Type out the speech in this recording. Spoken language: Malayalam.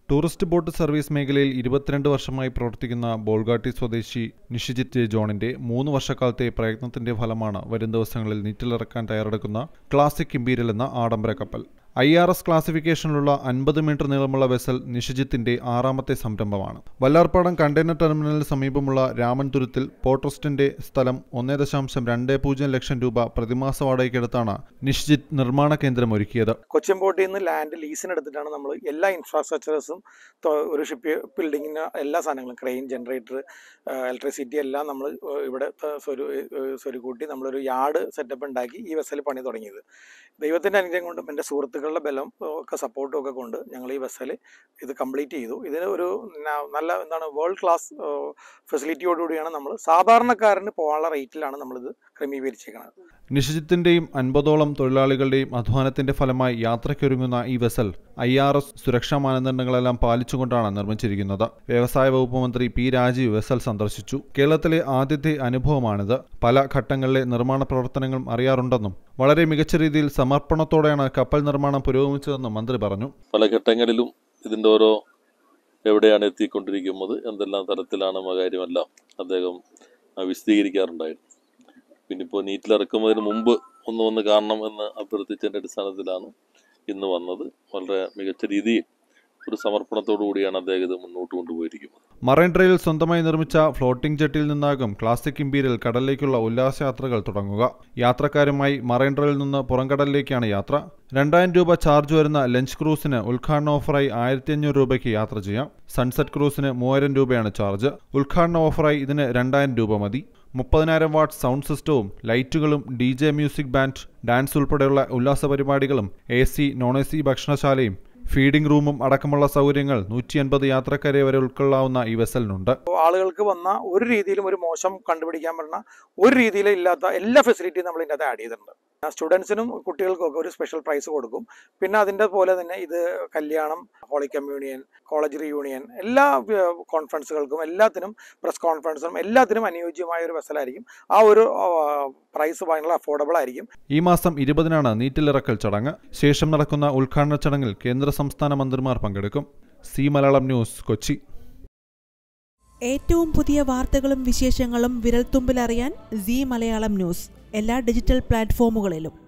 ടൂറിസ്റ്റ് ബോട്ട് സർവീസ് മേഖലയിൽ ഇരുപത്തിരണ്ട് വർഷമായി പ്രവർത്തിക്കുന്ന ബോൾഗാട്ടി സ്വദേശി നിഷിജിത് ജെ ജോണിന്റെ മൂന്ന് വർഷക്കാലത്തെ പ്രയത്നത്തിന്റെ ഫലമാണ് വരും ദിവസങ്ങളിൽ നീറ്റിലിറക്കാൻ തയ്യാറെടുക്കുന്ന ക്ലാസിക് ഇമ്പീരിയൽ എന്ന ആഡംബര കപ്പൽ ഐ ആർ എസ് ക്ലാസിഫിക്കേഷനിലുള്ള അൻപത് മീറ്റർ നീളമുള്ള വെസൽ നിഷിജിത്തിന്റെ ആറാമത്തെ സംരംഭമാണ് വല്ലാർപ്പാടം കണ്ടെയ്നർ ടെർമിനലിന് സമീപമുള്ള രാമൻതുരുത്തിൽ പോർട്രസ്റ്റിന്റെ സ്ഥലം ഒന്നേ ദശാംശം രണ്ട് പൂജ്യം ലക്ഷം രൂപ പ്രതിമാസ വാടകയ്ക്കെടുത്താണ് നിഷിജിത്ത് നിർമ്മാണ കേന്ദ്രം ഒരുക്കിയത് കൊച്ചിൻ പോർട്ടിൽ നിന്ന് ലാൻഡ് ലീസിന് എടുത്തിട്ടാണ് നമ്മൾ എല്ലാ ഇൻഫ്രാസ്ട്രക്ചേഴ്സും ഒരു ഷിപ്പ് ബിൽഡിങ്ങിന് എല്ലാ സാധനങ്ങളും ക്രെയിൻ ജനറേറ്റർ ഇലക്ട്രിസിറ്റി എല്ലാം നമ്മൾ ഇവിടെ സ്വരു സ്വരുക്കൂട്ടി നമ്മളൊരു യാർഡ് സെറ്റപ്പ് ഉണ്ടാക്കി ഈ വെസൽ പണി തുടങ്ങിയത് ദൈവത്തിൻ്റെ അനുഗ്രഹം കൊണ്ടും എൻ്റെ സുഹൃത്തുക്കളുടെ ബലം ഒക്കെ സപ്പോർട്ടും ഒക്കെ കൊണ്ട് ഞങ്ങൾ ഈ വെസൽ ഇത് കംപ്ലീറ്റ് ചെയ്തു ഇതിന് ഒരു ന- നല്ല എന്താണ് വേൾഡ് ക്ലാസ് ഫെസിലിറ്റിയോടുകൂടിയാണ് നമ്മൾ സാധാരണക്കാരന് പോകാനുള്ള റേറ്റിലാണ് നമ്മളിത് ക്രമീകരിച്ചേക്കുന്നത് നിഷിജിത്തിന്റെയും അൻപതോളം തൊഴിലാളികളുടെയും അധ്വാനത്തിന്റെ ഫലമായി യാത്രയ്ക്കൊരുങ്ങുന്ന ഈ വെസൽ ഐ ആർ എസ് സുരക്ഷാ മാനദണ്ഡങ്ങളെല്ലാം പാലിച്ചുകൊണ്ടാണ് നിർമ്മിച്ചിരിക്കുന്നത് വ്യവസായ വകുപ്പ് മന്ത്രി പി രാജീവ് വെസൽ സന്ദർശിച്ചു കേരളത്തിലെ ആദ്യത്തെ അനുഭവമാണിത് പല ഘട്ടങ്ങളിലെ നിർമ്മാണ പ്രവർത്തനങ്ങളും അറിയാറുണ്ടെന്നും വളരെ മികച്ച രീതിയിൽ സമർപ്പണത്തോടെയാണ് കപ്പൽ നിർമ്മാണം പുരോഗമിച്ചതെന്നും മന്ത്രി പറഞ്ഞു പല ഘട്ടങ്ങളിലും ഇതിൻ്റെ ഓരോ എവിടെയാണ് എത്തിക്കൊണ്ടിരിക്കുന്നത് എന്തെല്ലാം തരത്തിലാണ് എന്ന കാര്യമെല്ലാം അദ്ദേഹം ആ, വിശദീകരിക്കാറുണ്ടായിരുന്നു പിന്നെ ഇപ്പോൾ നീറ്റിലിറക്കുന്നതിന് മുമ്പ് ഒന്ന് വന്ന് കാണണം എന്ന് അഭ്യർത്ഥിച്ചതിൻ്റെ അടിസ്ഥാനത്തിലാണ് ഇന്ന് വന്നത് വളരെ മികച്ച രീതിയിൽ ഒരു സമർപ്പണത്തോടു കൂടിയാണ് അദ്ദേഹം ഇത് മുന്നോട്ട് കൊണ്ടുപോയിരിക്കുന്നത് മറൈൻ ഡ്രൈവിൽ സ്വന്തമായി നിർമ്മിച്ച ഫ്ലോട്ടിംഗ് ജെട്ടിൽ നിന്നാകും ക്ലാസിക് ഇമ്പീരിയൽ കടലിലേക്കുള്ള ഉല്ലാസയാത്രകൾ തുടങ്ങുക യാത്രക്കാരുമായി മറൈൻ ഡ്രൈവിൽ നിന്ന് പുറംകടലിലേക്കാണ് യാത്ര രണ്ടായിരം രൂപ ചാർജ് വരുന്ന ലഞ്ച് ക്രൂസിന് ഉദ്ഘാടന ഓഫറായി ആയിരത്തി അഞ്ഞൂറ് രൂപയ്ക്ക് യാത്ര ചെയ്യാം സൺസെറ്റ് ക്രൂസിന് മൂവായിരം രൂപയാണ് ചാർജ് ഉദ്ഘാടന ഓഫറായി ഇതിന് രണ്ടായിരം രൂപ മതി മുപ്പതിനായിരം വാട്ട് സൗണ്ട് സിസ്റ്റവും ലൈറ്റുകളും D J music band dance ഉൾപ്പെടെയുള്ള ഉല്ലാസ പരിപാടികളും A C non A C ഭക്ഷണശാലയും ഫീഡിംഗ് റൂമും അടക്കമുള്ള സൗകര്യങ്ങൾ നൂറ്റി അൻപത് യാത്രക്കാരെ വരെ ഉൾക്കൊള്ളാവുന്ന ഈ വെസലിനുണ്ട് അപ്പോൾ ആളുകൾക്ക് വന്ന ഒരു രീതിയിലും ഒരു മോശം കണ്ടുപിടിക്കാൻ പറ്റുന്ന ഒരു രീതിയിലും ഇല്ലാത്ത എല്ലാ ഫെസിലിറ്റിയും നമ്മൾ ഇതിൻ്റെ അകത്ത് ആഡ് ചെയ്തിട്ടുണ്ട് സ്റ്റുഡൻസിനും കുട്ടികൾക്കും ഒക്കെ ഒരു സ്പെഷ്യൽ പ്രൈസ് കൊടുക്കും പിന്നെ അതിൻ്റെ പോലെ തന്നെ ഇത് കല്യാണം ഹോളി കമ്മ്യൂണിയൻ കോളേജ് റിയൂണിയൻ എല്ലാ കോൺഫറൻസുകൾക്കും എല്ലാത്തിനും പ്രസ് കോൺഫറൻസിനും എല്ലാത്തിനും അനുയോജ്യമായ ഒരു വെസലായിരിക്കും ആ ഒരു പ്രൈസ് ഭയങ്കര അഫോർഡബിൾ ആയിരിക്കും ഈ മാസം ഇരുപതിനാണ് നീറ്റിലിറക്കൽ ചടങ്ങ് ശേഷം നടക്കുന്ന ഉദ്ഘാടന ചടങ്ങിൽ കേന്ദ്ര സംസ്ഥാന മന്ത്രിമാർ പങ്കെടുക്കും സി മലയാളം ന്യൂസ് കൊച്ചി ഏറ്റവും പുതിയ വാർത്തകളും വിശേഷങ്ങളും വിരൽത്തുമ്പിലറിയാൻ സി മലയാളം ന്യൂസ് എല്ലാ ഡിജിറ്റൽ പ്ലാറ്റ്ഫോമുകളിലും